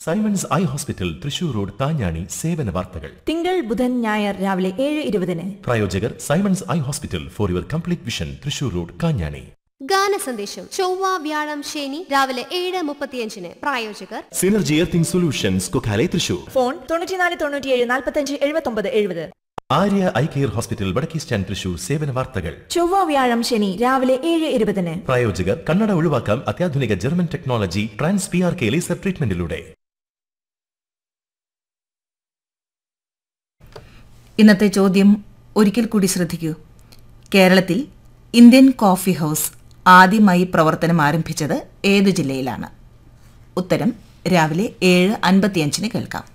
Symons eye hospital Thrissur road താഞ്ഞാണി സേവന വാർത്തകൾ തിങ്കൾ ബുധൻ ഞായർ രാവിലെ ഏഴ് ഇരുപതിന് പ്രായോജകർ Simon's eye hospital for your complete vision Thrissur road Kanjani ഗാന സന്ദേശം ചൊവ്വ വ്യാഴം ശനി രാവിലെ ഏഴ് മുപ്പത്തിയഞ്ചിന് പ്രായോജകർ synergy earthing solutions Kokkale Thrissur phone തൊണ്ണൂറ്റിനാല് തൊണ്ണൂറ്റിയേഴ് നാൽപ്പത്തഞ്ച് എഴുപത്തൊമ്പത് എഴുപത് ആര്യ ഐ കെയർ ഹോസ്പിറ്റൽ വടക്കേ സ്റ്റാൻഡ് തൃശൂർ സേവന വാർത്തകൾ ചൊവ്വ വ്യാഴം ശനി രാവിലെ ഏഴ് ഇരുപതിന് പ്രായോജകർ കണ്ണട ഒഴിവാക്കാം അത്യാധുനിക German technology trans P R K laser ട്രീറ്റ്മെന്റിലൂടെ ഇന്നത്തെ ചോദ്യം ഒരിക്കൽ കൂടി ശ്രദ്ധിക്കൂ കേരളത്തിൽ ഇന്ത്യൻ കോഫി ഹൗസ് ആദ്യമായി പ്രവർത്തനം ആരംഭിച്ചത് ഏത് ജില്ലയിലാണ് ഉത്തരം രാവിലെ ഏഴ് അൻപത്തിയഞ്ചിന് കേൾക്കാം